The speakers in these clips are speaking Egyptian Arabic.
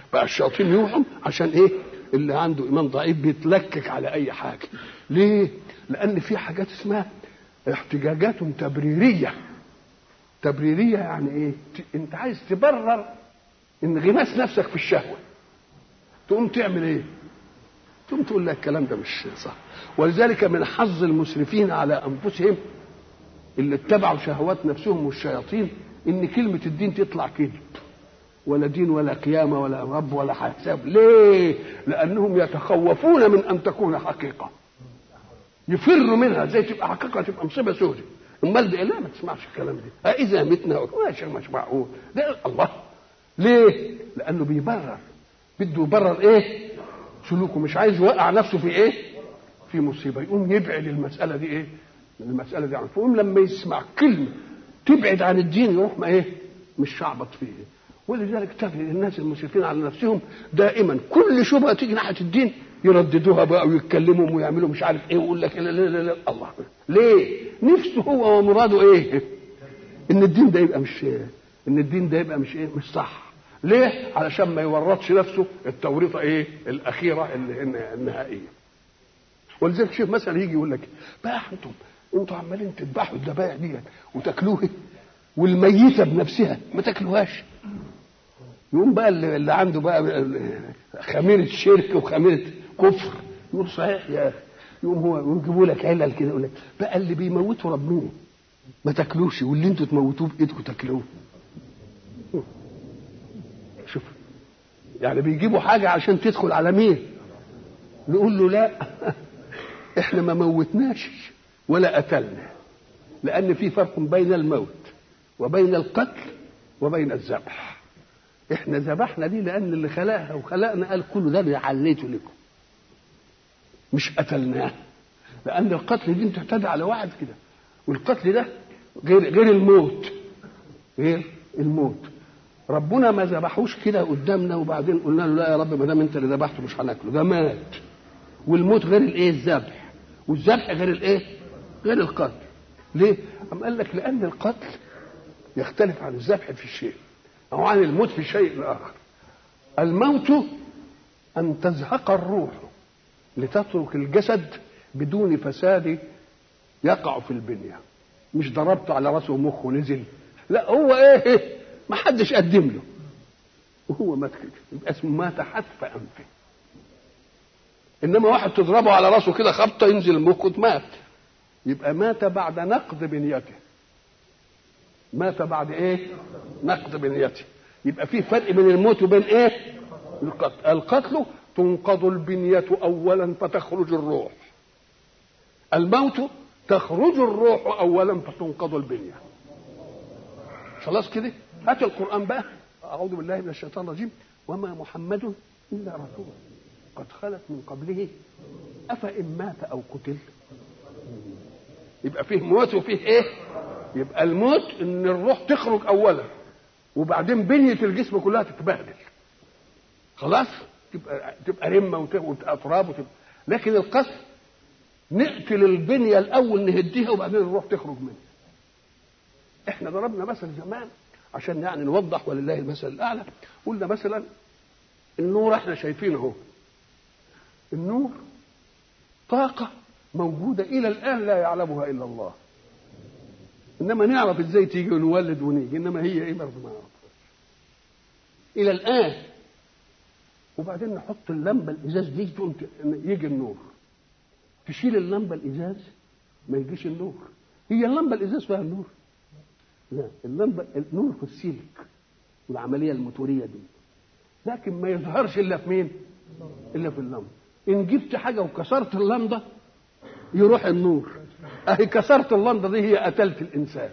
بقى الشياطين يوحوا عشان ايه اللي عنده ايمان ضعيف بيتلكك على اي حاجه ليه لان في حاجات اسمها احتجاجات تبريريه تبريريه يعني ايه ت- انت عايز تبرر انغماس نفسك في الشهوه تقوم تعمل ايه تقوم تقول لك الكلام ده مش صح ولذلك من حظ المسرفين على انفسهم اللي اتبعوا شهوات نفسهم والشياطين ان كلمه الدين تطلع كذب ولا دين ولا قيامه ولا رب ولا حساب ليه لانهم يتخوفون من ان تكون حقيقه يفروا منها زي تبقى حقيقه تبقى مصيبه سودة امال ده لا ما تسمعش الكلام ده اذا متنا ماشي مش معقول ده الله ليه لانه بيبرر بده يبرر ايه سلوكه مش عايز يوقع نفسه في ايه في مصيبه يقوم يبعد المساله دي ايه المساله دي عنه فيقوم لما يسمع كلمه تبعد عن الدين يروح ما ايه مش شعبط فيه ولذلك تجد الناس المشرفين على نفسهم دائما كل شبهه تيجي ناحيه الدين يرددوها بقى ويتكلموا ويعملوا مش عارف ايه ويقول لك لا لا لا, لا الله ليه؟ نفسه هو ومراده ايه؟ ان الدين ده يبقى مش ان الدين ده يبقى مش ايه؟ مش صح. ليه؟ علشان ما يورطش نفسه التوريطه ايه؟ الاخيره اللي النهائيه. ولذلك شوف مثلا يجي يقول لك بقى انتم انتم عمالين تذبحوا الذبائح ديت وتاكلوها والميته بنفسها ما تاكلوهاش. يقوم بقى اللي اللي عنده بقى خميره شرك وخميره كفر يقول صحيح يا اخي يقوم هو يجيبوا لك علل كده يقول لك بقى اللي بيموتوا ربنا ما تاكلوش واللي انتوا تموتوه بايدكم تاكلوه شوف يعني بيجيبوا حاجه عشان تدخل على مين نقول له لا احنا ما موتناش ولا قتلنا لان في فرق بين الموت وبين القتل وبين الذبح احنا ذبحنا دي لان اللي خلقها وخلقنا قال كل ده اللي عليته لكم مش قتلناه لان القتل دي تعتدي على واحد كده والقتل ده غير غير الموت غير الموت ربنا ما ذبحوش كده قدامنا وبعدين قلنا له لا يا رب ما دام انت اللي ذبحته مش هناكله ده مات والموت غير الايه الذبح والذبح غير الايه غير القتل ليه؟ أم قال لك لأن القتل يختلف عن الذبح في الشيء أو عن الموت في شيء آخر الموت أن تزهق الروح لتترك الجسد بدون فساد يقع في البنية مش ضربته على راسه ومخه ونزل لا هو ايه ما حدش قدم له وهو مات كده يبقى اسمه مات حتف انفه انما واحد تضربه على راسه كده خبطه ينزل مخه مات يبقى مات بعد نقض بنيته مات بعد ايه نقض بنيته يبقى في فرق بين الموت وبين ايه القتل القتل تنقض البنية أولا فتخرج الروح الموت تخرج الروح أولا فتنقض البنية خلاص كده هات القرآن بقى أعوذ بالله من الشيطان الرجيم وما محمد إلا رسول قد خلت من قبله أفإن مات أو قتل يبقى فيه موت وفيه إيه يبقى الموت إن الروح تخرج أولا وبعدين بنية الجسم كلها تتبهدل خلاص تبقى تبقى رمه وتراب وتبقى لكن القتل نقتل البنيه الاول نهديها وبعدين الروح تخرج منها احنا ضربنا مثل زمان عشان يعني نوضح ولله المثل الاعلى قلنا مثلا النور احنا شايفينه اهو النور طاقه موجوده الى الان لا يعلمها الا الله انما نعرف ازاي تيجي ونولد ونيجي انما هي ايه برضه ما نعرفهاش الى الان وبعدين نحط اللمبه الازاز دي تقوم يجي النور تشيل اللمبه الازاز ما يجيش النور هي اللمبه الازاز فيها النور لا اللمبه النور في السلك والعمليه الموتوريه دي لكن ما يظهرش الا في مين الا في اللمبه ان جبت حاجه وكسرت اللمبه يروح النور اهي كسرت اللمبه دي هي قتلت الانسان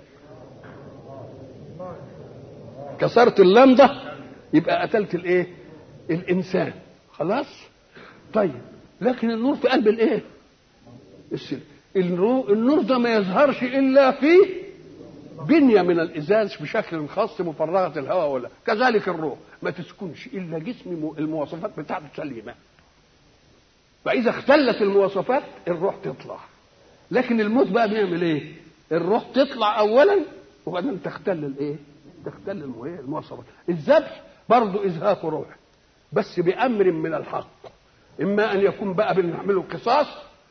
كسرت اللمبه يبقى قتلت الايه الانسان خلاص طيب لكن النور في قلب الايه السلك النور, النور ده ما يظهرش الا في بنيه من الازاز بشكل خاص مفرغه الهواء ولا كذلك الروح ما تسكنش الا جسم المواصفات بتاعته سليمه فاذا اختلت المواصفات الروح تطلع لكن الموت بقى بيعمل ايه الروح تطلع اولا وبعدين تختل الايه تختل المواصفات الذبح برضه ازهاق روح بس بامر من الحق اما ان يكون بقى بنعمله قصاص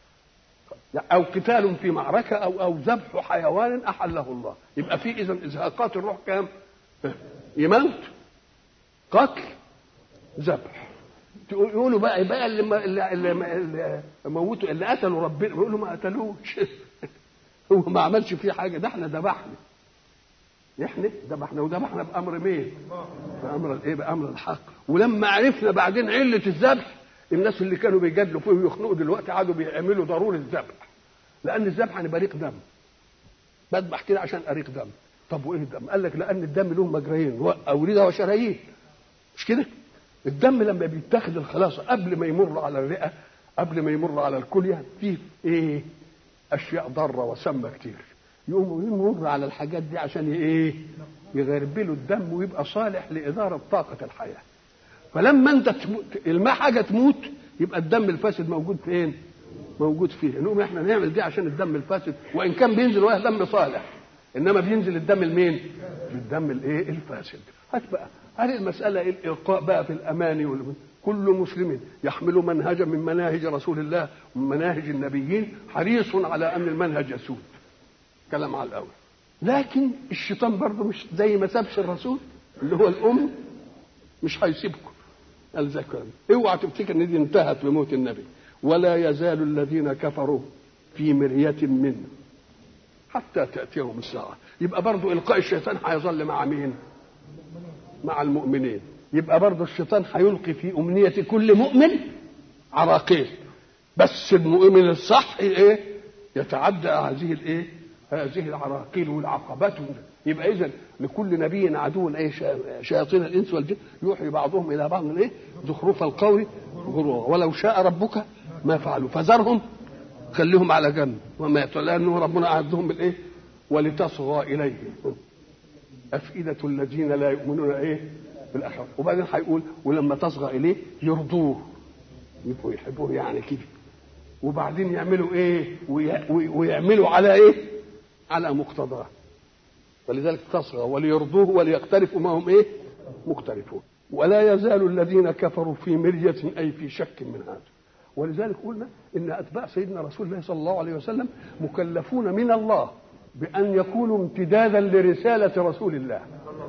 او قتال في معركه او او ذبح حيوان احله الله يبقى في اذا ازهاقات الروح كام يموت قتل ذبح يقولوا بقى بقى اللي اللي, اللي موتوا اللي قتلوا ربنا يقولوا ما قتلوش هو ما عملش فيه حاجه ده احنا ذبحنا احنا ذبحنا وذبحنا بامر مين؟ بامر الايه؟ بامر الحق ولما عرفنا بعدين عله الذبح الناس اللي كانوا بيجادلوا فيه ويخنقوا دلوقتي قعدوا بيعملوا ضروره الذبح لان الذبح انا بريق دم بذبح كده عشان اريق دم طب وايه الدم؟ قال لك لان الدم له مجريين اورده وشرايين مش كده؟ الدم لما بيتاخد الخلاصه قبل ما يمر على الرئه قبل ما يمر على الكليه فيه ايه؟ اشياء ضاره وسامه كتير يقوموا يمر على الحاجات دي عشان ايه؟ يغربلوا الدم ويبقى صالح لاداره طاقه الحياه. فلما انت تموت الماء حاجه تموت يبقى الدم الفاسد موجود فين؟ موجود فيه نقوم احنا نعمل دي عشان الدم الفاسد وان كان بينزل وهي دم صالح انما بينزل الدم المين؟ الدم الايه؟ الفاسد. هات بقى هل المساله ايه الالقاء بقى في الاماني وال... كل مسلم يحمل منهجا من مناهج رسول الله ومن مناهج النبيين حريص على ان المنهج يسود. كلام على الاول. لكن الشيطان برضه مش زي ما سابش الرسول اللي هو الام مش هيسيبكم. قال زي كلام اوعى تفتكر ان دي انتهت بموت النبي ولا يزال الذين كفروا في مرية منه حتى تأتيهم الساعة يبقى برضو إلقاء الشيطان هيظل مع مين مع المؤمنين يبقى برضو الشيطان هيلقي في أمنية كل مؤمن عراقيل بس المؤمن الصح ايه يتعدى هذه الايه هذه العراقيل والعقبات يبقى اذا لكل نبي عدو ايه شياطين الانس والجن يوحي بعضهم الى بعض الايه زخرف القول غرورا ولو شاء ربك ما فعلوا فذرهم خليهم على جنب وما لانه ربنا اعدهم بالايه ولتصغى اليه افئده الذين لا يؤمنون ايه بالاخره وبعدين هيقول ولما تصغى اليه يرضوه يبقوا يحبوه يعني كده وبعدين يعملوا ايه ويعملوا على ايه على مقتضاه ولذلك تصغى وليرضوه وليقترفوا ما هم ايه مقترفون ولا يزال الذين كفروا في مرية أي في شك من هذا ولذلك قلنا إن أتباع سيدنا رسول الله صلى الله عليه وسلم مكلفون من الله بأن يكونوا امتدادا لرسالة رسول الله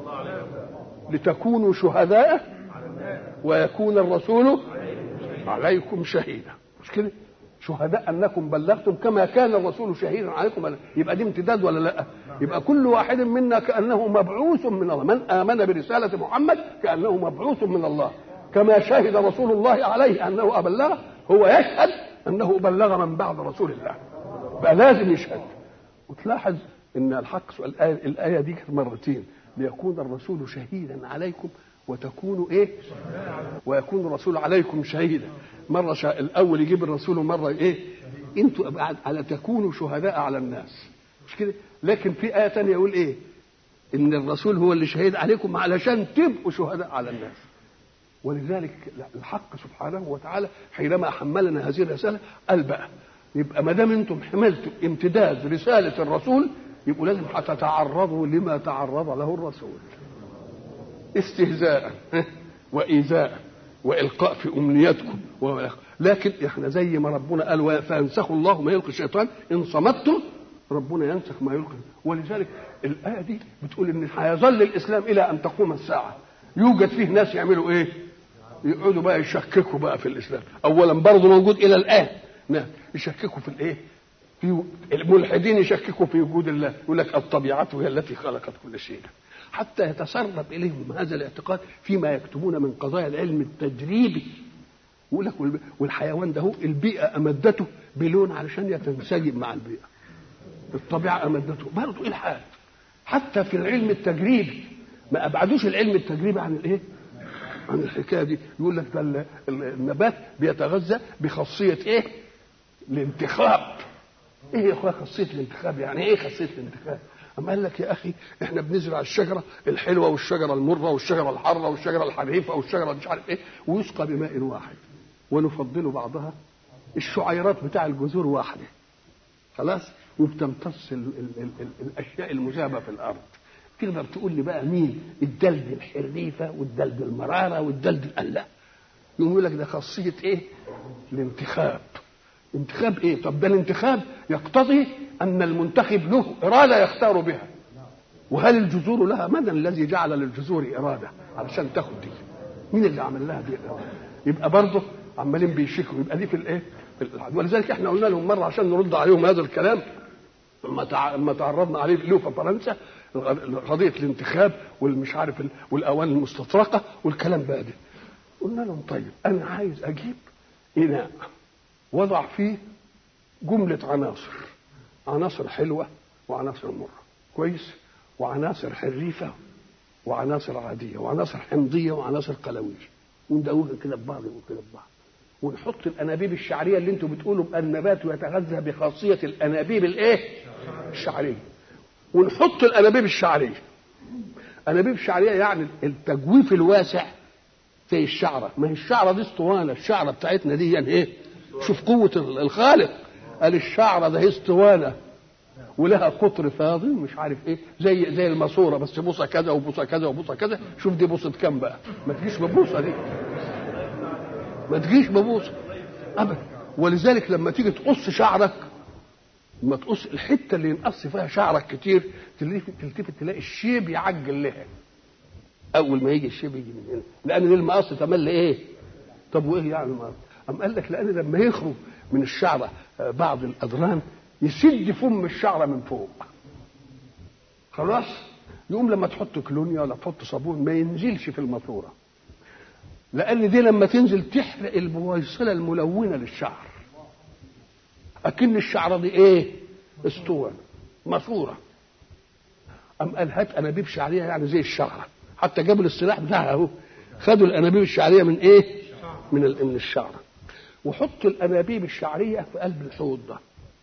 لتكونوا شهداء ويكون الرسول عليكم شهيدا مش كده شهداء انكم بلغتم كما كان الرسول شهيدا عليكم يبقى دي امتداد ولا لا يبقى كل واحد منا كانه مبعوث من الله من امن برساله محمد كانه مبعوث من الله كما شهد رسول الله عليه انه ابلغ هو يشهد انه بلغ من بعد رسول الله بقى لازم يشهد وتلاحظ ان الحق سؤال الآية, الآية دي كانت مرتين ليكون الرسول شهيدا عليكم وتكونوا ايه ويكون الرسول عليكم شهيدا مره شا... الاول يجيب الرسول ومره ايه انتوا على تكونوا شهداء على الناس مش كده لكن في ايه ثانيه يقول ايه ان الرسول هو اللي شهيد عليكم علشان تبقوا شهداء على الناس ولذلك الحق سبحانه وتعالى حينما حملنا هذه الرساله قال بقى يبقى ما دام انتم حملتوا امتداد رساله الرسول يبقوا لازم هتتعرضوا لما تعرض له الرسول استهزاء وايذاء والقاء في امنياتكم لكن احنا زي ما ربنا قال فينسخ الله ما يلقي الشيطان ان صمتم ربنا ينسخ ما يلقي ولذلك الايه دي بتقول ان هيظل الاسلام الى ان تقوم الساعه يوجد فيه ناس يعملوا ايه يقعدوا بقى يشككوا بقى في الاسلام اولا برضه موجود الى الان نعم يشككوا في الايه في الملحدين يشككوا في وجود الله يقول لك الطبيعه هي التي خلقت كل شيء حتى يتسرب اليهم هذا الاعتقاد فيما يكتبون من قضايا العلم التجريبي يقول لك والحيوان ده هو البيئه امدته بلون علشان يتنسجم مع البيئه الطبيعه امدته برضه الحاد حتى في العلم التجريبي ما ابعدوش العلم التجريبي عن الايه؟ عن الحكايه دي يقول لك ده النبات بيتغذى بخاصيه ايه؟ الانتخاب ايه يا اخويا خاصيه الانتخاب يعني ايه خاصيه الانتخاب؟ أما قال لك يا أخي إحنا بنزرع الشجرة الحلوة والشجرة المرة والشجرة الحارة والشجرة الحريفة والشجرة مش عارف إيه ويسقى بماء واحد ونفضل بعضها الشعيرات بتاع الجذور واحدة خلاص وبتمتص ال ال ال ال الأشياء المذابة في الأرض تقدر تقول لي بقى مين الدلد الحريفة والدلد المرارة والدلد قال لا يقوم يقول لك ده خاصيه ايه الانتخاب انتخاب ايه طب ده الانتخاب يقتضي ان المنتخب له اراده يختار بها وهل الجذور لها من الذي جعل للجذور اراده علشان تاخد دي مين اللي عمل لها دي الاراده يبقى برضه عمالين بيشكوا يبقى دي في الايه في الإلحاد. ولذلك احنا قلنا لهم مره عشان نرد عليهم هذا الكلام لما تع... لما تعرضنا عليه له في فرنسا قضيه الانتخاب والمش عارف ال... والاواني المستطرقه والكلام بقى ده قلنا لهم طيب انا عايز اجيب اناء وضع فيه جمله عناصر عناصر حلوه وعناصر مره كويس وعناصر حريفه وعناصر عاديه وعناصر حمضيه وعناصر قلويه وندوها كده ببعض وكده ببعض ونحط الانابيب الشعريه اللي انتم بتقولوا النبات يتغذى بخاصيه الانابيب الايه؟ الشعريه ونحط الانابيب الشعريه انابيب الشعريه يعني التجويف الواسع زي الشعره ما هي الشعره دي اسطوانه الشعره بتاعتنا دي يعني ايه؟ شوف قوه الخالق قال الشعره ده هي اسطوانه ولها قطر فاضي مش عارف ايه زي زي الماسوره بس بوصه كذا وبوصه كذا وبوصه كذا شوف دي بوصه كام بقى ما تجيش ببوصه دي ما تجيش ببوصه ابدا ولذلك لما تيجي تقص شعرك لما تقص الحته اللي ينقص فيها شعرك كتير تلتفت تلتفت تلاقي الشيب يعجل لها اول ما يجي الشيب يجي من هنا لان دي المقص تملي ايه طب وايه يعني المقص أم قال لك لان لما يخرج من الشعره بعض الادران يسد فم الشعره من فوق خلاص يقوم لما تحط كلونيا ولا تحط صابون ما ينزلش في الماسوره لان دي لما تنزل تحرق البويصله الملونه للشعر اكن الشعره دي ايه اسطوانه ماسوره ام قال هات انابيب شعريه يعني زي الشعره حتى جابوا الاصطلاح بتاعها اهو خدوا الانابيب الشعريه من ايه من من الشعره وحط الانابيب الشعريه في قلب الحوض ده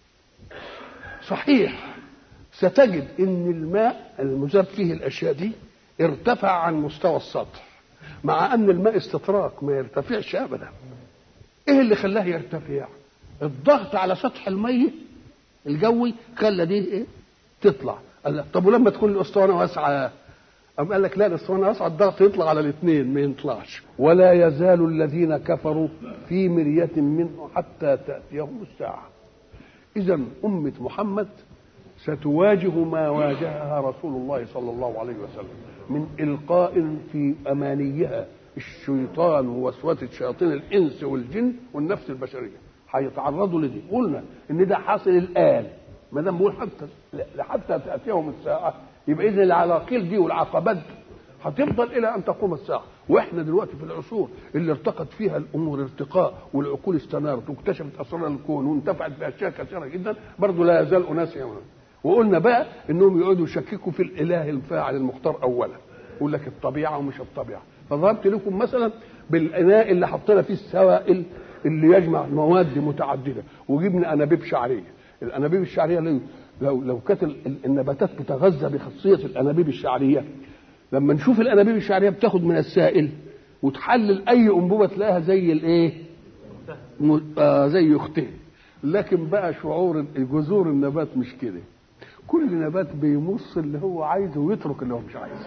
صحيح ستجد ان الماء المذاب فيه الاشياء دي ارتفع عن مستوى السطح مع ان الماء استطراق ما يرتفعش ابدا ايه اللي خلاه يرتفع الضغط على سطح الميه الجوي خلى دي ايه تطلع قال لك طب ولما تكون الاسطوانه واسعه أم قال لك لا الاسطوانه واسعه الضغط يطلع على الاثنين ما يطلعش ولا يزال الذين كفروا في مريه منه حتى تاتيهم الساعه اذا امه محمد ستواجه ما واجهها رسول الله صلى الله عليه وسلم من القاء في امانيها الشيطان ووسوسه شياطين الانس والجن والنفس البشريه هيتعرضوا لدي قلنا ان ده حاصل الان ما دام بقول حتى حتى تاتيهم الساعه يبقى اذا العلاقيل دي والعقبات هتفضل الى ان تقوم الساعه واحنا دلوقتي في العصور اللي ارتقت فيها الامور ارتقاء والعقول استنارت واكتشفت اسرار الكون وانتفعت باشياء كثيره جدا برضه لا يزال اناس يعملون وقلنا بقى انهم يقعدوا يشككوا في الاله الفاعل المختار اولا يقول لك الطبيعه ومش الطبيعه فضربت لكم مثلا بالاناء اللي حطينا فيه السوائل اللي يجمع مواد متعدده وجبنا انابيب شعريه الانابيب الشعريه لو لو, لو كانت النباتات بتغذى بخاصيه الانابيب الشعريه لما نشوف الانابيب الشعريه بتاخد من السائل وتحلل اي انبوبه تلاقيها زي الايه آه زي اختين لكن بقى شعور جذور النبات مش كده كل نبات بيمص اللي هو عايزه ويترك اللي هو مش عايزه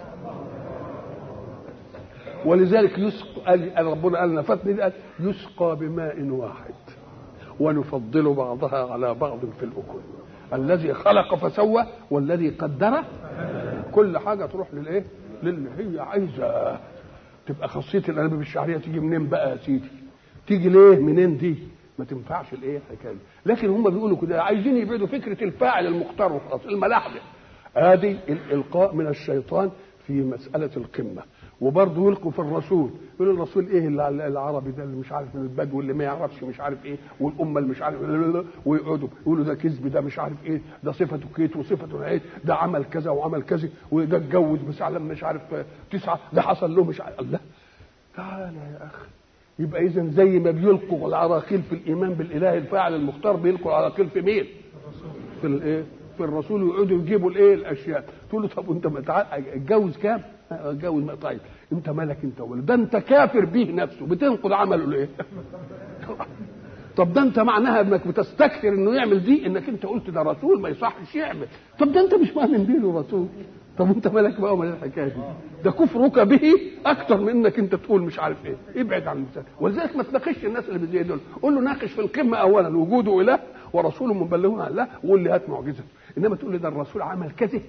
ولذلك يسقى قال ربنا قال نفتني قال يسقى بماء واحد ونفضل بعضها على بعض في الاكل الذي خلق فسوى والذي قدر كل حاجه تروح للايه للي هي عايزه تبقى خاصيه الانابيب الشعريه تيجي منين بقى يا سيدي تيجي ليه منين دي ما تنفعش الايه الحكايه لكن هم بيقولوا كده عايزين يبعدوا فكره الفاعل المختار وخلاص الملاحده ادي الالقاء من الشيطان في مساله القمه وبرضه يلقوا في الرسول يقول الرسول ايه اللي العربي ده اللي مش عارف من البدو اللي ما يعرفش مش عارف ايه والامه اللي مش عارف ويقعدوا يقولوا ده كذب ده مش عارف ايه ده صفته كيت وصفته ايه ده عمل كذا وعمل كذا وده اتجوز بس على مش عارف تسعه ده حصل له مش عارف الله تعالى يا اخي يبقى اذا زي ما بيلقوا العراقيل في الايمان بالاله الفاعل المختار بيلقوا العراقيل في مين؟ في الايه؟ في الرسول ويقعدوا يجيبوا الايه الاشياء تقول له طب انت اتجوز كام؟ اتجوز طيب انت مالك انت ولا ده انت كافر به نفسه بتنقض عمله ليه؟ طب ده انت معناها انك بتستكثر انه يعمل دي انك انت قلت ده رسول ما يصحش يعمل طب ده انت مش مؤمن بيه له رسول طب انت مالك بقى ومال الحكايه دي ده كفرك به اكتر من انك انت تقول مش عارف ايه ابعد عن المثال ولذلك ما تناقشش الناس اللي زي دول قول له ناقش في القمه اولا وجوده اله ورسول مبلغ عن الله وقول لي هات معجزه انما تقول لي ده الرسول عمل كذا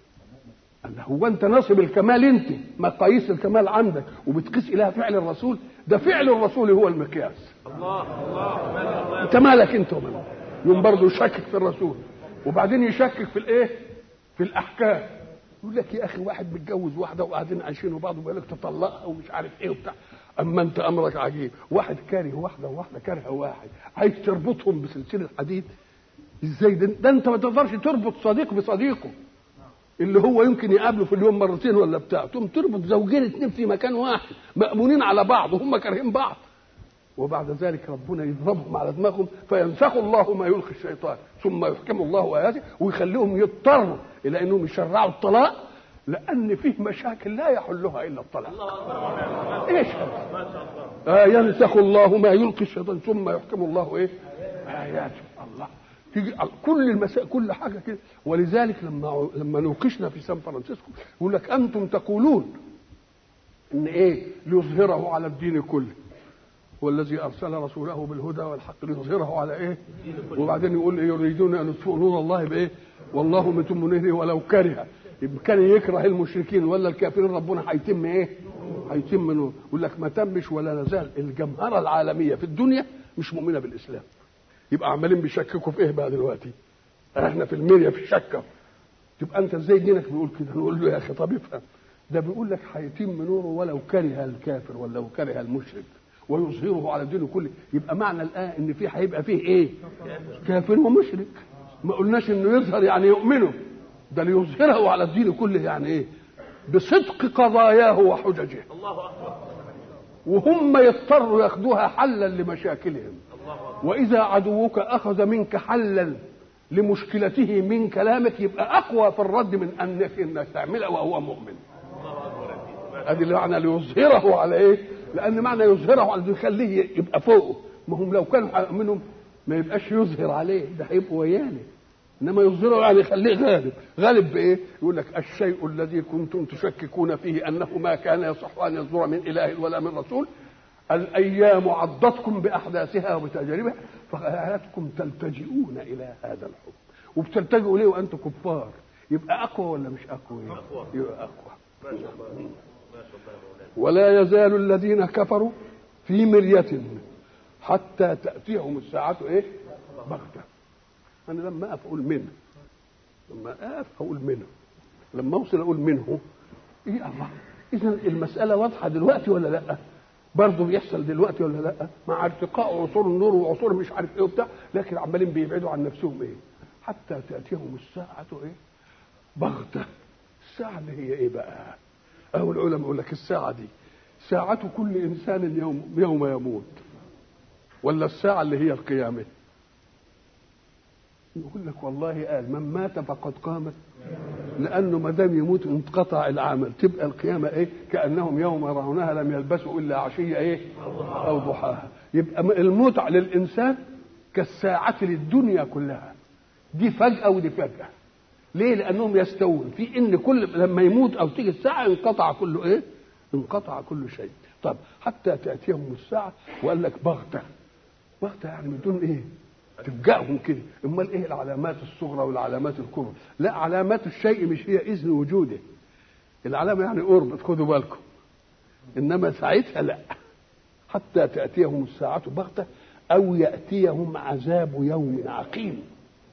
قال له هو انت ناصب الكمال انت مقاييس الكمال عندك وبتقيس اليها فعل الرسول ده فعل الرسول هو المقياس الله الله انت مالك انت ومالك يوم برضه يشكك في الرسول وبعدين يشكك في الايه في الاحكام يقول لك يا اخي واحد متجوز واحده وقاعدين عايشين وبعض ويقول لك تطلقها ومش عارف ايه وبتاع اما انت امرك عجيب واحد كاره واحده وواحده كارهه واحد عايز تربطهم بسلسله حديد ازاي ده, ده انت ما تقدرش تربط صديق بصديقه اللي هو يمكن يقابله في اليوم مرتين ولا بتاع تقوم تربط زوجين اتنين في مكان واحد مأمونين على بعض وهم كارهين بعض وبعد ذلك ربنا يضربهم على دماغهم فينسخ الله ما يلقي الشيطان ثم يحكم الله اياته ويخليهم يضطروا الى انهم يشرعوا الطلاق لان فيه مشاكل لا يحلها الا الطلاق ايش هذا آه ينسخ الله ما يلقي الشيطان ثم يحكم الله ايه اياته الله تيجي كل المسائل كل حاجه كده ولذلك لما لما نوقشنا في سان فرانسيسكو يقول لك انتم تقولون ان ايه ليظهره على الدين كله هو الذي ارسل رسوله بالهدى والحق ليظهره على ايه وبعدين يقول إيه يريدون ان يطفئوا نور الله بايه والله متم نوره ولو كره يبقى كان يكره المشركين ولا الكافرين ربنا هيتم ايه هيتم نور يقول لك ما تمش ولا نزال الجمهره العالميه في الدنيا مش مؤمنه بالاسلام يبقى عمالين بيشككوا في ايه بقى دلوقتي احنا في الميريا في الشكه تبقى انت ازاي دينك بيقول كده نقول له يا اخي طب افهم ده بيقول لك هيتم نوره ولو كره الكافر ولو كره المشرك ويظهره على الدين كله يبقى معنى الآية ان في هيبقى فيه ايه كافر ومشرك ما قلناش انه يظهر يعني يؤمنه ده ليظهره على الدين كله يعني ايه بصدق قضاياه وحججه الله اكبر وهم يضطروا ياخدوها حلا لمشاكلهم واذا عدوك اخذ منك حلا لمشكلته من كلامك يبقى اقوى في الرد من انك انك تعملها وهو مؤمن ادي معنى ليظهره على ايه لان معنى يظهره على يخليه يبقى فوقه ما هم لو كانوا منهم ما يبقاش يظهر عليه ده هيبقوا ويانا انما يظهره يعني يخليه غالب غالب بايه يقول لك الشيء الذي كنتم تشككون فيه انه ما كان يصح ان يصدر من اله ولا من رسول الايام عضتكم باحداثها وبتجاربها فجعلتكم تلتجئون الى هذا الحكم وبتلتجئوا ليه وانتم كفار يبقى اقوى ولا مش اقوى أقوى. يبقى اقوى ما شاء الله ما شاء الله يا مولانا ولا يزال الذين كفروا في مرية حتى تأتيهم الساعة إيه؟ بغتة. أنا لما أقف أقول منه لما أقف أقول منه لما أوصل أقول منه إيه الله إذا المسألة واضحة دلوقتي ولا لأ؟ برضه بيحصل دلوقتي ولا لأ؟ مع ارتقاء عصور النور وعصور مش عارف إيه وبتاع لكن عمالين بيبعدوا عن نفسهم إيه؟ حتى تأتيهم الساعة إيه؟ بغتة. الساعة اللي هي إيه بقى؟ أو العلماء يقول لك الساعة دي ساعة كل إنسان يوم يوم يموت ولا الساعة اللي هي القيامة يقول لك والله قال من مات فقد قامت لأنه ما دام يموت انقطع العمل تبقى القيامة إيه كأنهم يوم يرونها لم يلبسوا إلا عشية إيه أو ضحاها يبقى الموت للإنسان كالساعة للدنيا كلها دي فجأة ودي فجأة ليه؟ لأنهم يستوون في إن كل لما يموت أو تيجي الساعة انقطع كله إيه؟ انقطع كل شيء. طب حتى تأتيهم الساعة وقال لك بغتة. بغتة يعني من دون إيه؟ تفجأهم كده، أمال إيه العلامات الصغرى والعلامات الكبرى؟ لا علامات الشيء مش هي إذن وجوده. العلامة يعني قرب خدوا بالكم. إنما ساعتها لا. حتى تأتيهم الساعة بغتة أو يأتيهم عذاب يوم عقيم.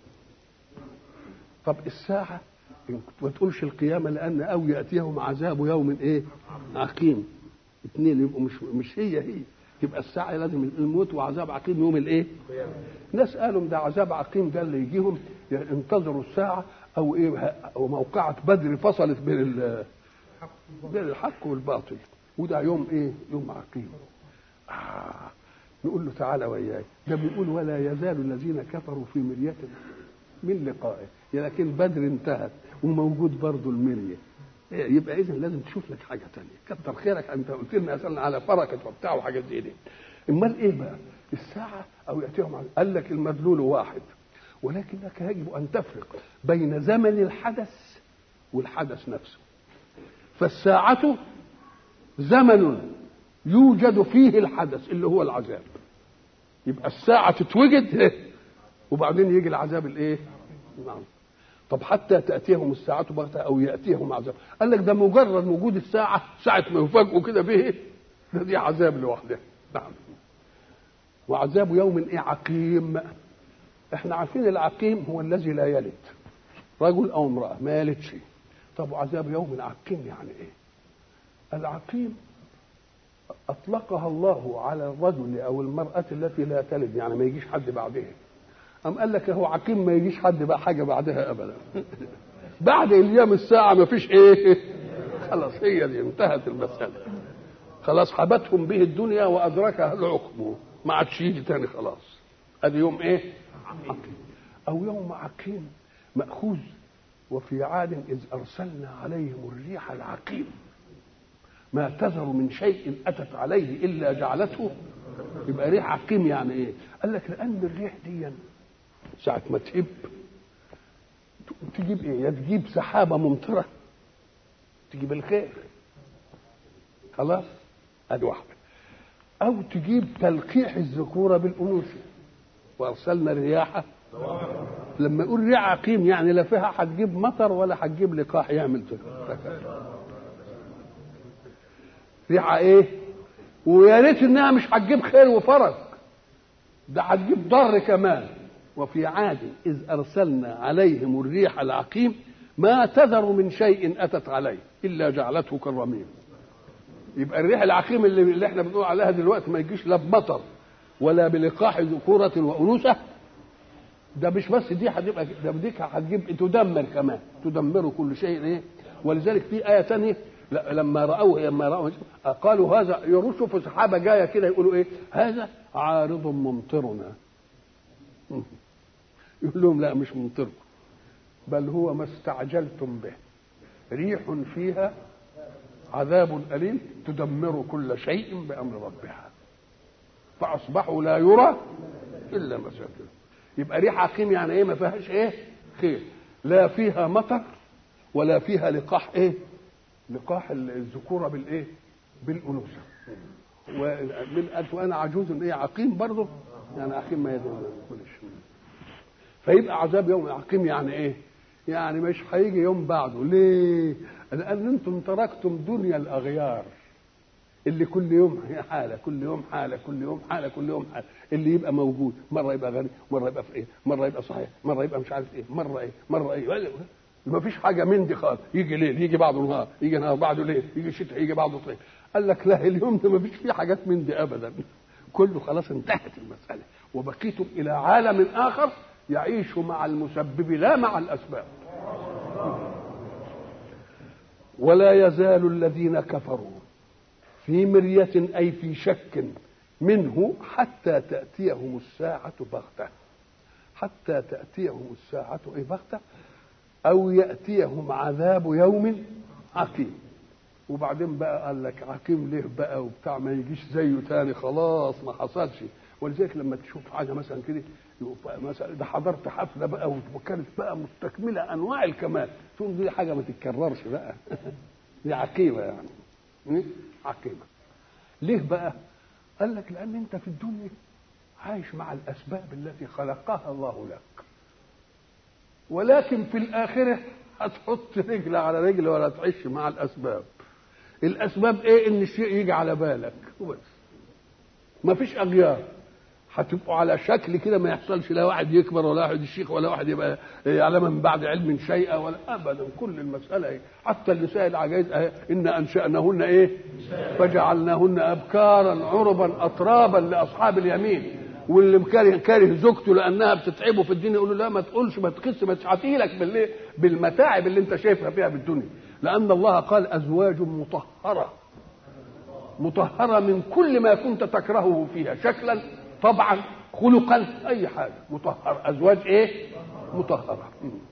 طب الساعة ما تقولش القيامة لأن أو يأتيهم عذاب يوم إيه؟ عقيم. اثنين يبقوا مش مش هي هي. يبقى الساعة لازم الموت وعذاب عقيم يوم الإيه؟ ناس قالوا ده عذاب عقيم ده اللي يجيهم ينتظروا الساعة أو إيه أو موقعة بدر فصلت بين ال- بين الحق والباطل وده يوم إيه؟ يوم عقيم. آه. نقول له تعالى وياي ده بيقول ولا يزال الذين كفروا في مرية من لقائه لكن بدر انتهت وموجود برضه المرية إيه، يبقى اذا لازم تشوف لك حاجه تانية كتر خيرك انت قلت لنا مثلا على فركه وبتاع وحاجات زي دي امال ايه بقى الساعه او ياتيهم عن- قال لك المدلول واحد ولكنك يجب ان تفرق بين زمن الحدث والحدث نفسه فالساعه زمن يوجد فيه الحدث اللي هو العذاب يبقى الساعه تتوجد وبعدين يجي العذاب الايه نعم طب حتى تأتيهم الساعة بغتة أو يأتيهم عذاب قال لك ده مجرد وجود الساعة ساعة ما يفاجئوا كده به ده دي عذاب لوحدها نعم وعذاب يوم ايه عقيم احنا عارفين العقيم هو الذي لا يلد رجل او امرأة ما يلدش طب وعذاب يوم عقيم يعني ايه العقيم اطلقها الله على الرجل او المرأة التي لا تلد يعني ما يجيش حد بعدها أم قال لك هو عقيم ما يجيش حد بقى حاجة بعدها أبدا بعد أيام الساعة ما فيش إيه خلاص هي دي انتهت المسألة خلاص حبتهم به الدنيا وأدركها العقم ما عادش يجي تاني خلاص ادي يوم ايه عقيم او يوم عقيم ماخوذ وفي عاد اذ ارسلنا عليهم الريح العقيم ما تذر من شيء اتت عليه الا جعلته يبقى ريح عقيم يعني ايه قال لك لان الريح دي ساعه ما تهب تجيب ايه يا تجيب سحابه ممطره تجيب الخير خلاص ادي واحده او تجيب تلقيح الذكوره بالانوثه وارسلنا الرياح لما يقول ريح عقيم يعني لا فيها هتجيب مطر ولا هتجيب لقاح يعمل ريحه ايه ويا ريت انها مش هتجيب خير وفرج ده هتجيب ضر كمان وفي عاد اذ ارسلنا عليهم الريح العقيم ما تذر من شيء اتت عليه الا جعلته كالرميم يبقى الريح العقيم اللي, اللي احنا بنقول عليها دلوقتي ما يجيش لا بمطر ولا بلقاح ذكورة وأنوثة ده مش بس دي هتبقى ده دي هتجيب تدمر كمان تدمر كل شيء ايه ولذلك في آية ثانية لما رأوه لما رأوه قالوا هذا يرشوا في سحابة جاية كده يقولوا ايه هذا عارض ممطرنا يقول لهم لا مش ممطركم بل هو ما استعجلتم به ريح فيها عذاب أليم تدمر كل شيء بأمر ربها فأصبحوا لا يرى إلا مساكنهم يبقى ريح عقيم يعني إيه ما فيهاش إيه خير لا فيها مطر ولا فيها لقاح إيه لقاح الذكورة بالإيه بالأنوثة ومن قالت وأنا عجوز إيه عقيم برضه يعني عقيم ما يدري فيبقى عذاب يوم عقيم يعني إيه يعني مش هيجي يوم بعده ليه لان انتم تركتم دنيا الاغيار اللي كل يوم حاله كل يوم حاله كل يوم حاله كل يوم حاله اللي يبقى موجود مره يبقى غني مره يبقى فقير مره يبقى صحيح مره يبقى مش عارف ايه مره ايه مره ايه ما فيش حاجه من دي خالص يجي ليل يجي بعده نهار يجي نهار بعده ليل يجي شتاء يجي بعده صيف قال لك لا اليوم ده ما فيش فيه حاجات من دي ابدا كله خلاص انتهت المساله وبقيتم الى عالم اخر يعيش مع المسبب لا مع الاسباب ولا يزال الذين كفروا في مرية أي في شك منه حتى تأتيهم الساعة بغتة حتى تأتيهم الساعة أي بغتة أو يأتيهم عذاب يوم عقيم وبعدين بقى قال لك عقيم ليه بقى وبتاع ما يجيش زيه تاني خلاص ما حصلش ولذلك لما تشوف حاجه مثلا كده مثلا ده حضرت حفله بقى وكانت بقى مستكمله انواع الكمال تقول دي حاجه ما تتكررش بقى دي عقيمه يعني عقيمه ليه بقى؟ قال لك لان انت في الدنيا عايش مع الاسباب التي خلقها الله لك ولكن في الاخره هتحط رجل على رجل ولا تعيش مع الاسباب الاسباب ايه ان الشيء يجي على بالك وبس ما فيش اغيار هتبقوا على شكل كده ما يحصلش لا واحد يكبر ولا واحد يشيخ ولا واحد يبقى يعلم من بعد علم شيئا ولا ابدا كل المساله ايه حتى النساء العجائز ايه ان انشانهن ايه فجعلناهن ابكارا عربا اترابا لاصحاب اليمين واللي كاره كاره زوجته لانها بتتعبه في الدنيا يقول له لا ما تقولش ما تخس ما تشعتيلك بالليل بالمتاعب اللي انت شايفها فيها بالدنيا لان الله قال ازواج مطهره مطهره من كل ما كنت تكرهه فيها شكلا طبعا خلقا اي حاجه مطهر ازواج ايه مطهره